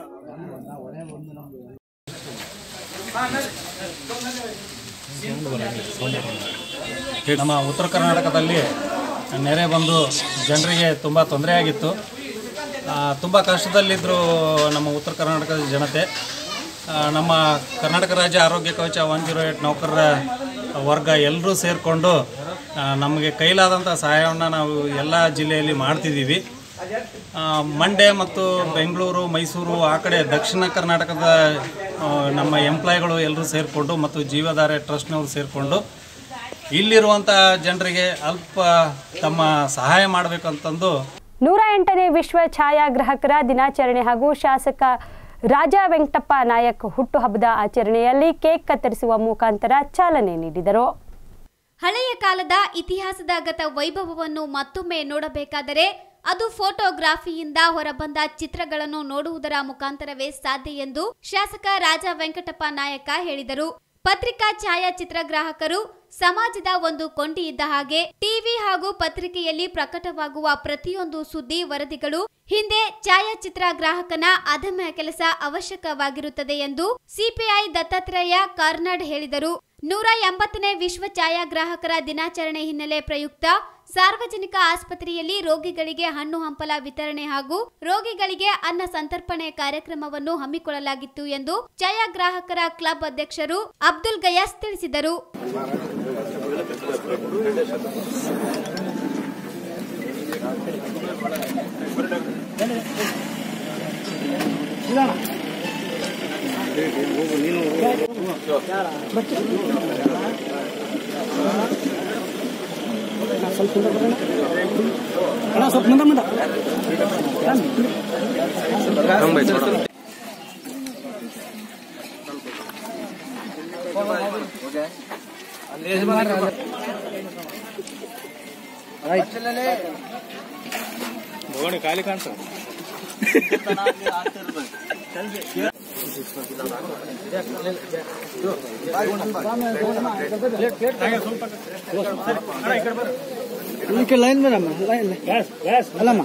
ನಮ್ಮ ಉತ್ತರ ಕರ್ನಾಟಕದಲ್ಲಿ ನೆರೆ ಬಂದು ಜನರಿಗೆ ತುಂಬ ತೊಂದರೆಯಾಗಿತ್ತು ತುಂಬ ಕಷ್ಟದಲ್ಲಿದ್ದರು ನಮ್ಮ ಉತ್ತರ ಕರ್ನಾಟಕದ ಜನತೆ ಆ, ನಮ್ಮ ಕರ್ನಾಟಕ ರಾಜ್ಯ ಆರೋಗ್ಯ ಕವಚ ಒನ್ ಜೀರೋ ಏಟ್ ನೌಕರರ ವರ್ಗ ಎಲ್ಲರೂ ಸೇರಿಕೊಂಡು ನಮಗೆ ಕೈಲಾದಂಥ ಸಹಾಯವನ್ನು ನಾವು ಎಲ್ಲ ಜಿಲ್ಲೆಯಲ್ಲಿ ಮಾಡ್ತಿದ್ದೀವಿ ಆ, ಮಂಡ್ಯ ಮತ್ತು ಬೆಂಗಳೂರು ಮೈಸೂರು ಆ ಕಡೆ ದಕ್ಷಿಣ ಕರ್ನಾಟಕದ ಆ, ನಮ್ಮ ಎಂಪ್ಲಾಯ್ಗಳು ಎಲ್ಲರೂ ಸೇರಿಕೊಂಡು ಮತ್ತು ಜೀವಧಾರೆ ಟ್ರಸ್ಟ್ನವರು ಸೇರಿಕೊಂಡು ಇಲ್ಲಿರುವಂಥ ಜನರಿಗೆ ಅಲ್ಪ ತಮ್ಮ ಸಹಾಯ ಮಾಡಬೇಕಂತಂದು ನೂರ ಎಂಟನೇ ವಿಶ್ವ ಛಾಯಾಗ್ರಾಹಕರ ದಿನಾಚರಣೆ ಹಾಗೂ ಶಾಸಕ ರಾಜ ವೆಂಕಟಪ್ಪ ನಾಯಕ್ ಹುಟ್ಟುಹಬ್ಬದ ಆಚರಣೆಯಲ್ಲಿ ಕೇಕ್ ಕತ್ತರಿಸುವ ಮುಖಾಂತರ ಚಾಲನೆ ನೀಡಿದರು ಹಳೆಯ ಕಾಲದ ಇತಿಹಾಸದ ಗತ ವೈಭವವನ್ನು ಮತ್ತೊಮ್ಮೆ ನೋಡಬೇಕಾದರೆ ಅದು ಫೋಟೋಗ್ರಾಫಿಯಿಂದ ಹೊರಬಂದ ಚಿತ್ರಗಳನ್ನು ನೋಡುವುದರ ಮುಖಾಂತರವೇ ಸಾಧ್ಯ ಎಂದು ಶಾಸಕ ರಾಜ ವೆಂಕಟಪ್ಪ ನಾಯಕ ಹೇಳಿದರು ಪತ್ರಿಕಾ ಛಾಯಾಚಿತ್ರಗ್ರಾಹಕರು ಸಮಾಜದ ಒಂದು ಕೊಂಡಿ ಇದ್ದ ಹಾಗೆ ಟಿವಿ ಹಾಗೂ ಪತ್ರಿಕೆಯಲ್ಲಿ ಪ್ರಕಟವಾಗುವ ಪ್ರತಿಯೊಂದು ಸುದ್ದಿ ವರದಿಗಳು ಹಿಂದೆ ಛಾಯಾಚಿತ್ರ ಗ್ರಾಹಕನ ಅದಮ್ಯ ಕೆಲಸ ಅವಶ್ಯಕವಾಗಿರುತ್ತದೆ ಎಂದು ಸಿಪಿಐ ದತ್ತಾತ್ರೇಯ ಕಾರ್ನಾಡ್ ಹೇಳಿದರು ನೂರ ಎಂಬತ್ತನೇ ವಿಶ್ವ ಛಾಯಾಗ್ರಾಹಕರ ದಿನಾಚರಣೆ ಹಿನ್ನೆಲೆ ಪ್ರಯುಕ್ತ ಸಾರ್ವಜನಿಕ ಆಸ್ಪತ್ರೆಯಲ್ಲಿ ರೋಗಿಗಳಿಗೆ ಹಣ್ಣು ಹಂಪಲ ವಿತರಣೆ ಹಾಗೂ ರೋಗಿಗಳಿಗೆ ಅನ್ನ ಸಂತರ್ಪಣೆ ಕಾರ್ಯಕ್ರಮವನ್ನು ಹಮ್ಮಿಕೊಳ್ಳಲಾಗಿತ್ತು ಎಂದು ಛಾಯಾಗ್ರಾಹಕರ ಕ್ಲಬ್ ಅಧ್ಯಕ್ಷರು ಅಬ್ದುಲ್ ಗಯಾಸ್ ತಿಳಿಸಿದರು ಸ್ವಲ್ಪ ಮುಂದೆ ಮುಂದೆ ಖಾಲಿ ಕಾಣಿಸ ಇದಕ್ಕೆ ಲೈನ್ ಮೇಡಮ್ ಲೈನ್ ಅಲ್ಲಮ್ಮ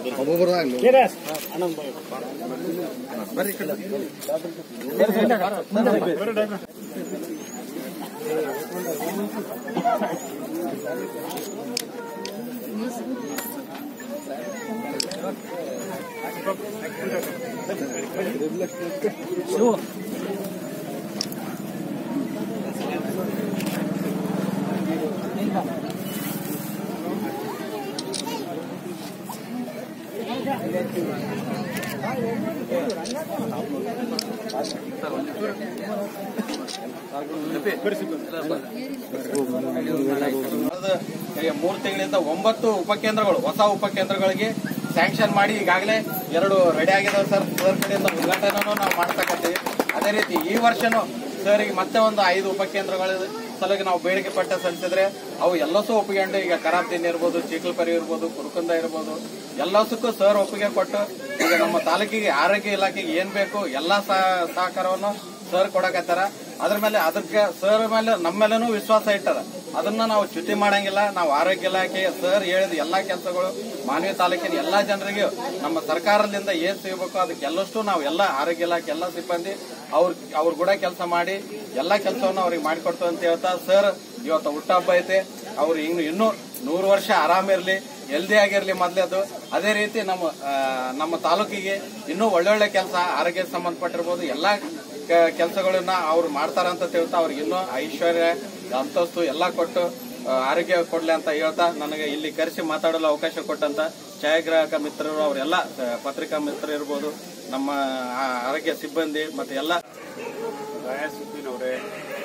ಈಗ ಮೂರು ತಿಂಗಳಿಂದ ಒಂಬತ್ತು ಉಪಕೇಂದ್ರಗಳು ಹೊಸ ಉಪಕೇಂದ್ರಗಳಿಗೆ ಸ್ಯಾಂಕ್ಷನ್ ಮಾಡಿ ಈಗಾಗಲೇ ಎರಡು ರೆಡಿ ಆಗಿದಾವೆ ಸರ್ ಸರ್ ಕಡೆಯಿಂದ ಉದ್ಘಾಟನೆನೂ ನಾವು ಮಾಡ್ತಕ್ಕಂತೀವಿ ಅದೇ ರೀತಿ ಈ ವರ್ಷನೂ ಸರಿಗೆ ಮತ್ತೆ ಒಂದು ಐದು ಉಪಕೇಂದ್ರಗಳ ಸಲುವಾಗಿ ನಾವು ಬೇಡಿಕೆ ಪಟ್ಟ ಸಲ್ಲಿಸಿದ್ರೆ ಅವು ಎಲ್ಲಸೂ ಒಪ್ಪಿಕೊಂಡು ಈಗ ಕರಾಬ್ದಿನ್ ಇರ್ಬೋದು ಚೀಕಲ್ಪರಿ ಇರ್ಬೋದು ಕುರುಕುಂದ ಇರ್ಬೋದು ಎಲ್ಲಸಕ್ಕೂ ಸರ್ ಒಪ್ಪಿಗೆ ಕೊಟ್ಟು ಈಗ ನಮ್ಮ ತಾಲೂಕಿಗೆ ಆರೋಗ್ಯ ಇಲಾಖೆಗೆ ಏನ್ ಬೇಕು ಎಲ್ಲಾ ಸಹ- ಸಹಕಾರವನ್ನು ಸರ್ ಕೊಡಕತ್ತಾರ ಅದ್ರ ಮೇಲೆ ಅದಕ್ಕೆ ಸರ್ ಮೇಲೆ ನಮ್ಮ ಮೇಲೇನೂ ವಿಶ್ವಾಸ ಇಟ್ಟದ ಅದನ್ನ ನಾವು ಚ್ಯುತಿ ಮಾಡಂಗಿಲ್ಲ ನಾವು ಆರೋಗ್ಯ ಇಲಾಖೆ ಸರ್ ಹೇಳಿದ ಎಲ್ಲಾ ಕೆಲಸಗಳು ಮಾನವೀಯ ತಾಲೂಕಿನ ಎಲ್ಲಾ ಜನರಿಗೂ ನಮ್ಮ ಸರ್ಕಾರದಿಂದ ಏನ್ ಸಿಗಬೇಕು ಅದಕ್ಕೆ ಎಲ್ಲಷ್ಟು ನಾವು ಎಲ್ಲ ಆರೋಗ್ಯ ಇಲಾಖೆ ಎಲ್ಲ ಸಿಬ್ಬಂದಿ ಅವ್ರ ಅವ್ರ ಕೂಡ ಕೆಲಸ ಮಾಡಿ ಎಲ್ಲಾ ಕೆಲಸವನ್ನು ಅವ್ರಿಗೆ ಮಾಡಿಕೊಡ್ತು ಅಂತ ಹೇಳ್ತಾ ಸರ್ ಇವತ್ತು ಹುಟ್ಟಹಬ್ಬ ಐತೆ ಅವ್ರು ಇನ್ನು ಇನ್ನೂ ನೂರು ವರ್ಷ ಆರಾಮಿರ್ಲಿ ಹೆಲ್ದಿ ಆಗಿರ್ಲಿ ಮೊದ್ಲೇದು ಅದೇ ರೀತಿ ನಮ್ಮ ಆ, ನಮ್ಮ ತಾಲೂಕಿಗೆ ಇನ್ನೂ ಒಳ್ಳೊಳ್ಳೆ ಕೆಲಸ ಆರೋಗ್ಯ ಸಂಬಂಧಪಟ್ಟಿರ್ಬೋದು ಎಲ್ಲಾ ಕೆಲಸಗಳನ್ನ ಅವ್ರು ಮಾಡ್ತಾರಂತ ತಿಳ್ತಾ ಅವ್ರಿಗೆ ಇನ್ನೂ ಐಶ್ವರ್ಯ ಅಂತಸ್ತು ಎಲ್ಲಾ ಕೊಟ್ಟು ಆ, ಆರೋಗ್ಯ ಕೊಡ್ಲಿ ಅಂತ ಹೇಳ್ತಾ ನನಗೆ ಇಲ್ಲಿ ಕರೆಸಿ ಮಾತಾಡಲು ಅವಕಾಶ ಕೊಟ್ಟಂತ ಛಾಯಾಗ್ರಾಹಕ ಮಿತ್ರರು ಅವರೆಲ್ಲ ಆ, ಪತ್ರಿಕಾ ಮಿತ್ರರು ಇರ್ಬೋದು ನಮ್ಮ ಆ, ಆರೋಗ್ಯ ಸಿಬ್ಬಂದಿ ಮತ್ತೆ ಎಲ್ಲ ಅವರೇ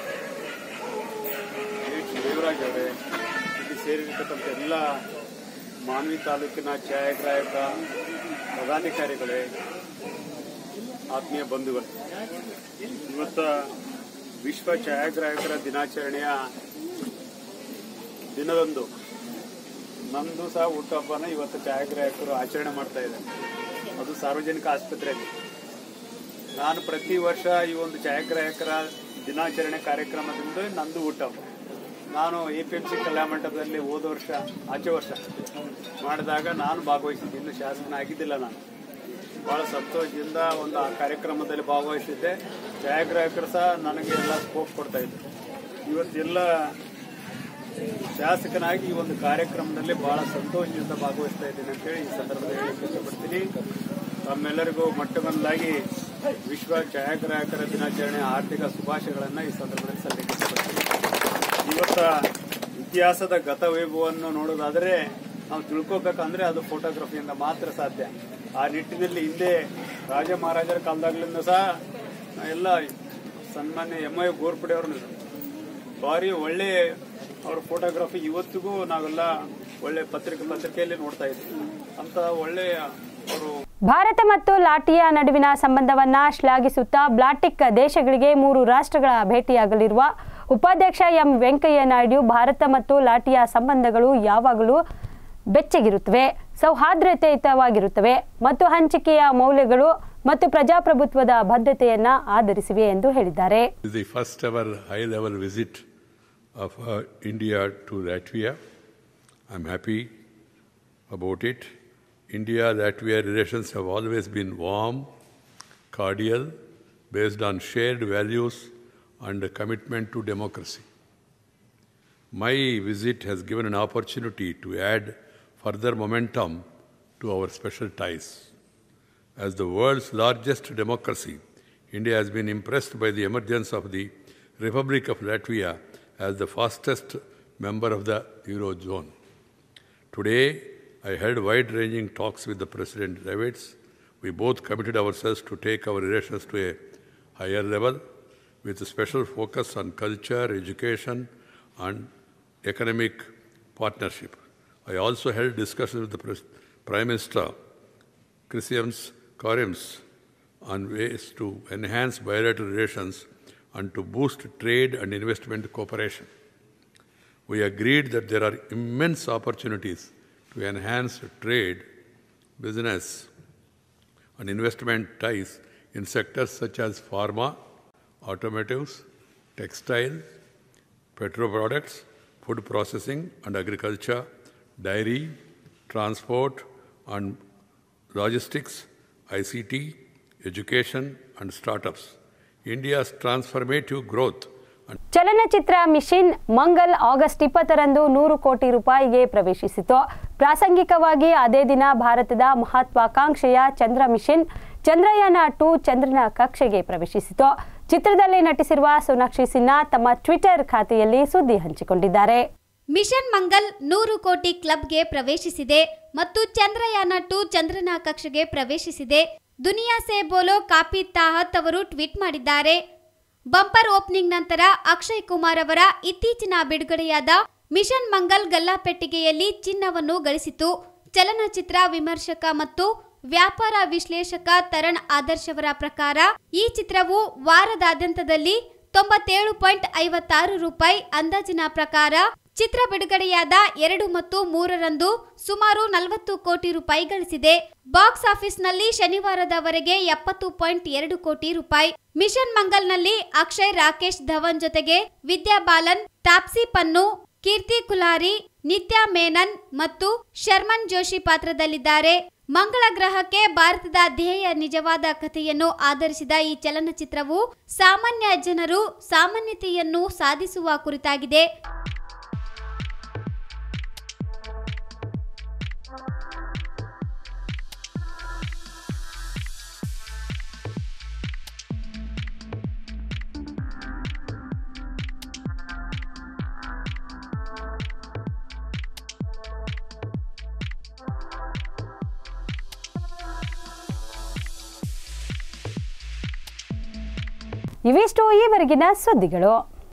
ಶಿವರಾಜ್ ಅವರೇ ಇಲ್ಲಿ ಸೇರಿರ್ತಕ್ಕಂಥ ಎಲ್ಲ ಮಾನ್ವಿ ತಾಲೂಕಿನ ಛಾಯಾಗ್ರಾಹಕ ಪದಾಧಿಕಾರಿಗಳೇ ಆತ್ಮೀಯ ಬಂಧುಗಳು ಇವತ್ತ ವಿಶ್ವ ಛಾಯಾಗ್ರಾಹಕರ ದಿನಾಚರಣೆಯ ದಿನದಂದು ನಮ್ದು ಸಹ ಹುಟ್ಟುಹಬ್ಬನ ಇವತ್ತು ಛಾಯಾಗ್ರಾಹಕರು ಆಚರಣೆ ಮಾಡ್ತಾ ಇದ್ದಾರೆ ಅದು ಸಾರ್ವಜನಿಕ ಆಸ್ಪತ್ರೆಯಲ್ಲಿ ನಾನು ಪ್ರತಿ ವರ್ಷ ಈ ಒಂದು ಛಾಯಾಗ್ರಾಹಕರ ದಿನಾಚರಣೆ ಕಾರ್ಯಕ್ರಮದಿಂದ ನಂದು ಹುಟ್ಟಹಬ್ಬ ನಾನು ಎ ಪಿ ಎಂ ಸಿ ಕಲ್ಯಾಣ ಮಂಟಪದಲ್ಲಿ ಹೋದ ವರ್ಷ ಆಚೆ ವರ್ಷ ಮಾಡಿದಾಗ ನಾನು ಭಾಗವಹಿಸಿದ್ದೆ ಇನ್ನು ಶಾಸನ ಆಗಿದ್ದಿಲ್ಲ ನಾನು ಬಹಳ ಸಂತೋಷದಿಂದ ಒಂದು ಆ ಕಾರ್ಯಕ್ರಮದಲ್ಲಿ ಭಾಗವಹಿಸಿದ್ದೆ ಛಾಯಾಗ್ರಾಹಕರು ಸಹ ನನಗೆ ಎಲ್ಲ ಸ್ಕೋಪ್ ಕೊಡ್ತಾ ಇದ್ರು ಇವತ್ತೆಲ್ಲ ಶಾಸಕನಾಗಿ ಈ ಒಂದು ಕಾರ್ಯಕ್ರಮದಲ್ಲಿ ಬಹಳ ಸಂತೋಷದಿಂದ ಭಾಗವಹಿಸ್ತಾ ಇದ್ದೀನಿ ಅಂತೇಳಿ ಈ ಸಂದರ್ಭದಲ್ಲಿ ಹೇಳಕ್ಕೆ ಇಷ್ಟಪಡ್ತೀನಿ ತಮ್ಮೆಲ್ಲರಿಗೂ ಮೊಟ್ಟಮೊದಲಾಗಿ ವಿಶ್ವ ಛಾಯಾಗ್ರಾಹಕರ ದಿನಾಚರಣೆ ಆರ್ಥಿಕ ಶುಭಾಶಯಗಳನ್ನು ಈ ಸಂದರ್ಭದಲ್ಲಿ ಸಲ್ಲಿಕೆ ಇಷ್ಟಪಡ್ತೀನಿ ಇವತ್ತ ಇತಿಹಾಸದ ಗತವೈಭವವನ್ನು ನೋಡೋದಾದರೆ ನಾವು ತಿಳ್ಕೊಬೇಕಂದ್ರೆ ಅದು ಫೋಟೋಗ್ರಫಿಯಿಂದ ಮಾತ್ರ ಸಾಧ್ಯ ಆ ನಿಟ್ಟಿನಲ್ಲಿ ಹಿಂದೆ ರಾಜ ಮಹಾರಾಜರ ಕಾಲದಾಗ್ಲಿಂದ ಸಹ ಎಲ್ಲ ಸನ್ಮಾನ್ಯ ಎಂ ಐ ಗೋರ್ಪಡೆ ಅವ್ರನ್ನ ಭಾರಿ ಒಳ್ಳೆ ಅವ್ರ ಫೋಟೋಗ್ರಫಿ ಇವತ್ತಿಗೂ ನಾವೆಲ್ಲ ಒಳ್ಳೆ ಪತ್ರಿಕೆ ಪತ್ರಿಕೆಯಲ್ಲಿ ನೋಡ್ತಾ ಇದ್ವಿ ಅಂತ ಒಳ್ಳೆಯ ಅವರು ಭಾರತ ಮತ್ತು ಲಾಟಿಯಾ ನಡುವಿನ ಸಂಬಂಧವನ್ನ ಶ್ಲಾಘಿಸುತ್ತಾ ಬ್ಲಾಟಿಕ್ ದೇಶಗಳಿಗೆ ಮೂರು ರಾಷ್ಟ್ರಗಳ ಭೇಟಿಯಾಗಲಿರುವ ಉಪಾಧ್ಯಕ್ಷ ಎಂ ವೆಂಕಯ್ಯ ನಾಯ್ಡು ಭಾರತ ಮತ್ತು ಲಾಟಿಯಾ ಸಂಬಂಧಗಳು ಯಾವಾಗಲೂ ಬೆಚ್ಚಗಿರುತ್ತವೆ ಸೌಹಾರ್ದತೆಯುತವಾಗಿರುತ್ತವೆ ಮತ್ತು ಹಂಚಿಕೆಯ ಮೌಲ್ಯಗಳು ಮತ್ತು ಪ್ರಜಾಪ್ರಭುತ್ವದ ಬದ್ಧತೆಯನ್ನ ಆಧರಿಸಿವೆ ಎಂದು ಹೇಳಿದ್ದಾರೆ This is the first ever high level visit of uh, India to Latvia. I'm happy about it. India Latvia relations have always been warm, cordial, based on shared values and a commitment to democracy. My visit has given an opportunity to add further momentum to our special ties. As the world's largest democracy, India has been impressed by the emergence of the Republic of Latvia as the fastest member of the Eurozone. Today, I held wide ranging talks with the President Levits. We both committed ourselves to take our relations to a higher level with a special focus on culture, education, and economic partnership. I also held discussions with the Pres- Prime Minister Christians Karims on ways to enhance bilateral relations and to boost trade and investment cooperation. We agreed that there are immense opportunities to enhance trade, business, and investment ties in sectors such as pharma, automotives, textile, petro products, food processing and agriculture, dairy, transport, and logistics, ICT, education, and startups. India's transformative growth ಚಲನಚಿತ್ರ mission Mangal August ಇಪ್ಪತ್ತರಂದು ನೂರು ಕೋಟಿ ರೂಪಾಯಿಗೆ ಪ್ರವೇಶಿಸಿತು ಪ್ರಾಸಂಗಿಕವಾಗಿ ಅದೇ ದಿನ ಭಾರತದ ಮಹತ್ವಾಕಾಂಕ್ಷೆಯ ಚಂದ್ರ mission Chandrayaan to ಚಂದ್ರನ ಕಕ್ಷೆಗೆ ಪ್ರವೇಶಿಸಿತು ಚಿತ್ರದಲ್ಲಿ ನಟಿಸಿರುವ ಸೋನಾಕ್ಷಿ ಸಿನ್ಹಾ ತಮ್ಮ ಟ್ವಿಟರ್ ಖಾತೆಯಲ್ಲಿ ಸುದ್ದಿ ಹಂಚಿಕೊಂಡಿದ್ದಾರೆ ಮಿಷನ್ ಮಂಗಲ್ ನೂರು ಕೋಟಿ ಕ್ಲಬ್ಗೆ ಪ್ರವೇಶಿಸಿದೆ ಮತ್ತು ಚಂದ್ರಯಾನ ಟು ಚಂದ್ರನ ಕಕ್ಷೆಗೆ ಪ್ರವೇಶಿಸಿದೆ ದುನಿಯಾ ಸೇ ಬೋಲೋ ಕಾಪಿ ತಾಹತ್ ಅವರು ಟ್ವೀಟ್ ಮಾಡಿದ್ದಾರೆ ಬಂಪರ್ ಓಪನಿಂಗ್ ನಂತರ ಅಕ್ಷಯ್ ಕುಮಾರ್ ಅವರ ಇತ್ತೀಚಿನ ಬಿಡುಗಡೆಯಾದ ಮಿಷನ್ ಮಂಗಲ್ ಗಲ್ಲಾಪೆಟ್ಟಿಗೆಯಲ್ಲಿ ಚಿನ್ನವನ್ನು ಗಳಿಸಿತು ಚಲನಚಿತ್ರ ವಿಮರ್ಶಕ ಮತ್ತು ವ್ಯಾಪಾರ ವಿಶ್ಲೇಷಕ ತರಣ್ ಆದರ್ಶ್ ಅವರ ಪ್ರಕಾರ ಈ ಚಿತ್ರವು ವಾರದಾದ್ಯಂತದಲ್ಲಿ ತೊಂಬತ್ತೇಳು ಪಾಯಿಂಟ್ ಐವತ್ತಾರು ರೂಪಾಯಿ ಅಂದಾಜಿನ ಪ್ರಕಾರ ಚಿತ್ರ ಬಿಡುಗಡೆಯಾದ ಎರಡು ಮತ್ತು ಮೂರರಂದು ಸುಮಾರು ನಲವತ್ತು ಕೋಟಿ ರೂಪಾಯಿ ಗಳಿಸಿದೆ ಬಾಕ್ಸ್ ಆಫೀಸ್ನಲ್ಲಿ ಶನಿವಾರದವರೆಗೆ ಎಪ್ಪತ್ತು ಪಾಯಿಂಟ್ ಎರಡು ಕೋಟಿ ರೂಪಾಯಿ ಮಿಷನ್ ಮಂಗಲ್ನಲ್ಲಿ ಅಕ್ಷಯ್ ರಾಕೇಶ್ ಧವನ್ ಜೊತೆಗೆ ವಿದ್ಯಾ ಬಾಲನ್ ತಾಪ್ಸಿ ಪನ್ನು ಕೀರ್ತಿ ಕುಲಾರಿ ನಿತ್ಯಾ ಮೇನನ್ ಮತ್ತು ಶರ್ಮನ್ ಜೋಶಿ ಪಾತ್ರದಲ್ಲಿದ್ದಾರೆ ಮಂಗಳ ಗ್ರಹಕ್ಕೆ ಭಾರತದ ಧ್ಯೇಯ ನಿಜವಾದ ಕಥೆಯನ್ನು ಆಧರಿಸಿದ ಈ ಚಲನಚಿತ್ರವು ಸಾಮಾನ್ಯ ಜನರು ಸಾಮಾನ್ಯತೆಯನ್ನು ಸಾಧಿಸುವ ಕುರಿತಾಗಿದೆ ಇವಿಷ್ಟು ಈವರೆಗಿನ ಸುದ್ದಿಗಳು